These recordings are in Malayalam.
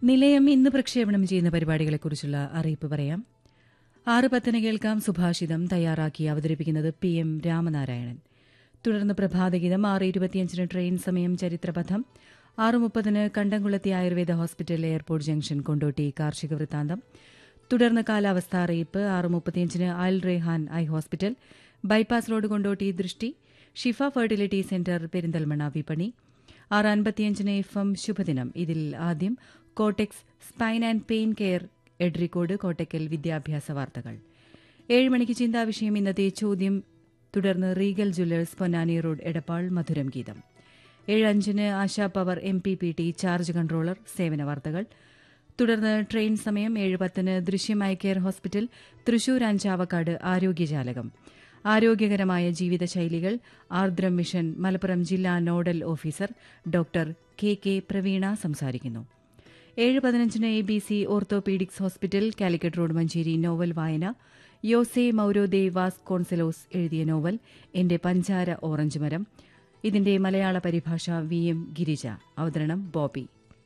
നിലയം ഇന്ന് പ്രക്ഷേപണം ചെയ്യുന്ന പരിപാടികളെക്കുറിച്ചുള്ള അറിയിപ്പ് പറയാം ആറ് പത്തിന് കേൾക്കാം സുഭാഷിതം തയ്യാറാക്കി അവതരിപ്പിക്കുന്നത് പി എം രാമനാരായണൻ തുടർന്ന് പ്രഭാതഗീതം ആറ് ഇരുപത്തിയഞ്ചിന് ട്രെയിൻ സമയം ചരിത്രപഥം ആറ് മുപ്പതിന് Kandamkulathi Ayurveda hospital airport junction Kondotty കാർഷിക വൃത്താന്തം തുടർന്ന് കാലാവസ്ഥ അറിയിപ്പ് ആറ് മുപ്പത്തിയഞ്ചിന് Al Rehan eye hospital bypass road Kondotty Drishti Shifa fertility centre Perinthalmanna വിപണി ആറ് അൻപത്തിയഞ്ചിന് എഫ് എം ശുഭദിനം ഇതിൽ ആദ്യം cortex spine and pain care Edarikode Kottakkal വിദ്യാഭ്യാസ വാർത്തകൾ ഏഴ് മണിക്ക് ചിന്താവിഷയം ഇന്നത്തെ ചോദ്യം തുടർന്ന് regal jewellers Ponnani road Edappal മധുരം ഗീതം ഏഴ് അഞ്ചിന് Asha power M P P T charge controller സേവന വാർത്തകൾ തുടർന്ന് ട്രെയിൻ സമയം ഏഴ് പത്തിന് ദൃശ്യമായി കെയർ ഹോസ്പിറ്റൽ തൃശൂർ അഞ്ചാവക്കാട് ആരോഗ്യജാലകം ആരോഗ്യകരമായ ജീവിതശൈലികൾ ആർദ്രം മിഷൻ മലപ്പുറം ജില്ലാ nodal officer doctor K K Praveena സംസാരിക്കുന്നു ഏഴ് പതിനഞ്ചിന് A B C orthopaedics hospital Calicut road Manjeri novel വായന യോസെ മൌരോദേ വാസ് കോൺസലോസ് എഴുതിയ നോവൽ എന്റെ പഞ്ചാര ഓറഞ്ച് മരം ഇതിന്റെ മലയാള പരിഭാഷ വി എം ഗിരിജ അവതരണം ബോബി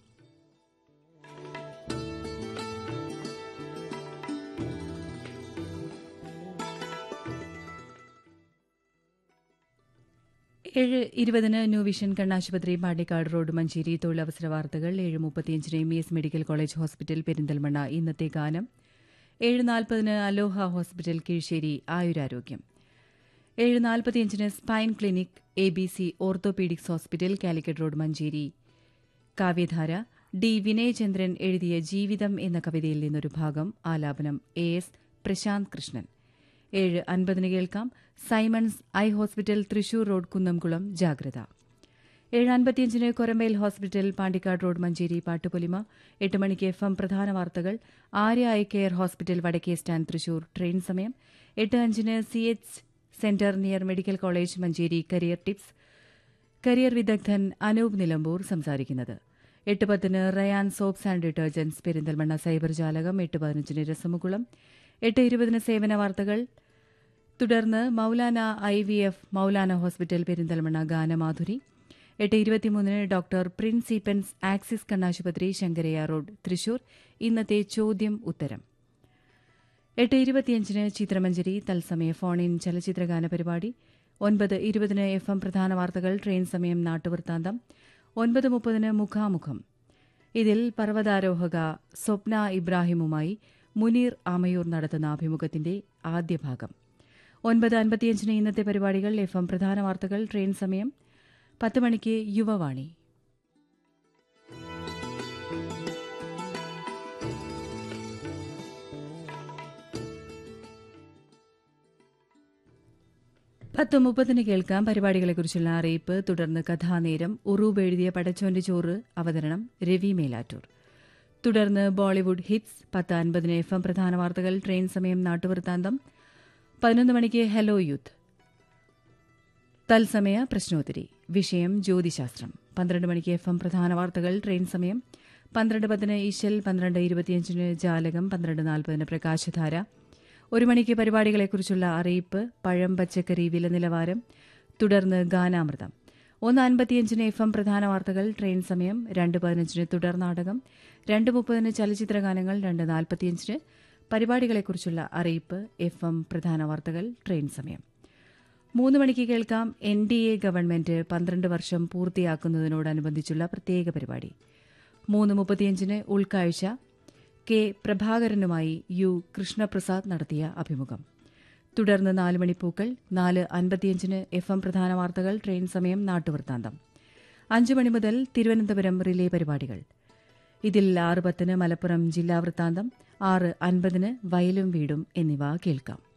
ഏഴ് ഇരുപതിന് ന്യൂ വിഷൻ കണ്ണാശുപത്രി പാണ്ടിക്കാട് റോഡ് മഞ്ചേരി തൊഴിലവസര വാർത്തകൾ ഏഴ് മുപ്പത്തിയഞ്ചിന് M E S medical college hospital Perinthalmanna ഇന്നത്തെ ഗാനം ഏഴ് നാൽപ്പതിന് അലോഹ ഹോസ്പിറ്റൽ കീഴ്ശ്ശേരി ആയുരാരോഗ്യം ഏഴ് നാൽപ്പത്തിയഞ്ചിന് spine clinic A B C orthopaedics hospital Calicut road Manjeri കാവ്യധാര ഡി വിനയചന്ദ്രൻ എഴുതിയ ജീവിതം എന്ന കവിതയിൽ നിന്നൊരു ഭാഗം ആലാപനം എ എസ് പ്രശാന്ത് കൃഷ്ണൻ ഏഴ് അൻപതിന് കേൾക്കാം Simons eye hospital Thrissur road Kunnamkulam ജാഗ്രത ഏഴ് അൻപത്തിയഞ്ചിന് കൊരമ്പേൽ ഹോസ്പിറ്റൽ പാണ്ടിക്കാട് റോഡ് മഞ്ചേരി പാട്ടുപൊലിമ എട്ട് മണിക്ക് എഫ് എം പ്രധാന വാർത്തകൾ ആര്യ ഐ കെയർ ഹോസ്പിറ്റൽ വടക്കേ സ്റ്റാൻഡ് തൃശൂർ ട്രെയിൻ സമയം എട്ട് അഞ്ചിന് C H centre near medical college Manjeri career tips career വിദഗ്ധൻ അനൂപ് നിലമ്പൂർ സംസാരിക്കുന്നത് എട്ട് പത്തിന് Rayan soaps and detergents Perinthalmanna cyber ജാലകം എട്ട് പതിനഞ്ചിന് രസമുകുളം എട്ട് ഇരുപതിന് സേവന വാർത്തകൾ തുടർന്ന് Moulana I V F Moulana hospital Perinthalmanna ഗാനമാധുരി എട്ട് ഇരുപത്തിമൂന്നിന് ഡോക്ടർ പ്രിൻസ് ഈപ്പൻസ് ആക്സിസ് കണ്ണാശുപത്രി ശങ്കരയ്യ റോഡ് തൃശൂർ ഇന്നത്തെ ചോദ്യം ഉത്തരം എട്ട് ഇരുപത്തിയഞ്ചിന് ചിത്രമഞ്ജരി തത്സമയ ഫോൺ ഇൻ ചലച്ചിത്രഗാന പരിപാടി ഒൻപത് ഇരുപതിന് എഫ് എം പ്രധാന വാർത്തകൾ ട്രെയിൻ സമയം നാട്ടുവൃത്താന്തം ഒൻപത് മുപ്പതിന് മുഖാമുഖം ഇതിൽ പർവ്വതാരോഹക സ്വപ്ന ഇബ്രാഹിമുമായി മുനീർ ആമയൂർ നടത്തുന്ന അഭിമുഖത്തിന്റെ ആദ്യ ഭാഗം ഒൻപത് അൻപത്തിയഞ്ചിന് ഇന്നത്തെ പരിപാടികൾ എഫ് എം പ്രധാന വാർത്തകൾ ട്രെയിൻ സമയം പത്ത് മണിക്ക് യുവവാണി പത്ത് മുപ്പതിന് കേൾക്കാം പരിപാടികളെക്കുറിച്ചുള്ള അറിയിപ്പ് തുടർന്ന് കഥാനേരം ഉറൂബ് എഴുതിയ പടച്ചോന്റെ ചോറ് അവതരണം രവി മേലാറ്റൂർ തുടർന്ന് ബോളിവുഡ് ഹിറ്റ്സ് പത്ത് അൻപതിന് എഫ് എം പ്രധാന വാർത്തകൾ ട്രെയിൻ സമയം നാട്ടുവൃത്താന്തം പതിനൊന്ന് മണിക്ക് ഹലോ യൂത്ത് തത്സമയ പ്രശ്നോത്തരി വിഷയം ജ്യോതിശാസ്ത്രം പന്ത്രണ്ട് മണിക്ക് എഫ് എം പ്രധാന വാർത്തകൾ ട്രെയിൻ സമയം പന്ത്രണ്ട് പത്തിന് ഈശൽ പന്ത്രണ്ട് ഇരുപത്തിയഞ്ചിന് ജാലകം പന്ത്രണ്ട് നാൽപ്പതിന് പ്രകാശധാര ഒരു മണിക്ക് പരിപാടികളെക്കുറിച്ചുള്ള അറിയിപ്പ് പഴം പച്ചക്കറി വില നിലവാരം തുടർന്ന് ഗാനാമൃതം ഒന്ന് അൻപത്തിയഞ്ചിന് എഫ് എം പ്രധാന വാർത്തകൾ ട്രെയിൻ സമയം രണ്ട് പതിനഞ്ചിന് തുടർ നാടകം രണ്ട് മുപ്പതിന് ചലച്ചിത്ര ഗാനങ്ങൾ രണ്ട് നാൽപ്പത്തിയഞ്ചിന് പരിപാടികളെക്കുറിച്ചുള്ള അറിയിപ്പ് എഫ് എം പ്രധാന വാർത്തകൾ ട്രെയിൻ സമയം മൂന്ന് മണിക്ക് കേൾക്കാം എൻ ഡി എ ഗവൺമെന്റ് പന്ത്രണ്ട് വർഷം പൂർത്തിയാക്കുന്നതിനോടനുബന്ധിച്ചുള്ള പ്രത്യേക പരിപാടി മൂന്ന് മുപ്പത്തിയഞ്ചിന് ഉൾക്കാഴ്ച കെ പ്രഭാകരനുമായി യു കൃഷ്ണപ്രസാദ് നടത്തിയ അഭിമുഖം തുടർന്ന് നാല് മണിപ്പൂക്കൾ നാല് അൻപത്തിയഞ്ചിന് എഫ് എം പ്രധാന വാർത്തകൾ ട്രെയിൻ സമയം നാട്ടുവൃത്താന്തം അഞ്ചു മണി മുതൽ തിരുവനന്തപുരം റിലേ പരിപാടികൾ ഇതിൽ ആറ് പത്തിന് മലപ്പുറം ജില്ലാ വൃത്താന്തം ആറ് അൻപതിന് വയലും വീടും എന്നിവ കേൾക്കാം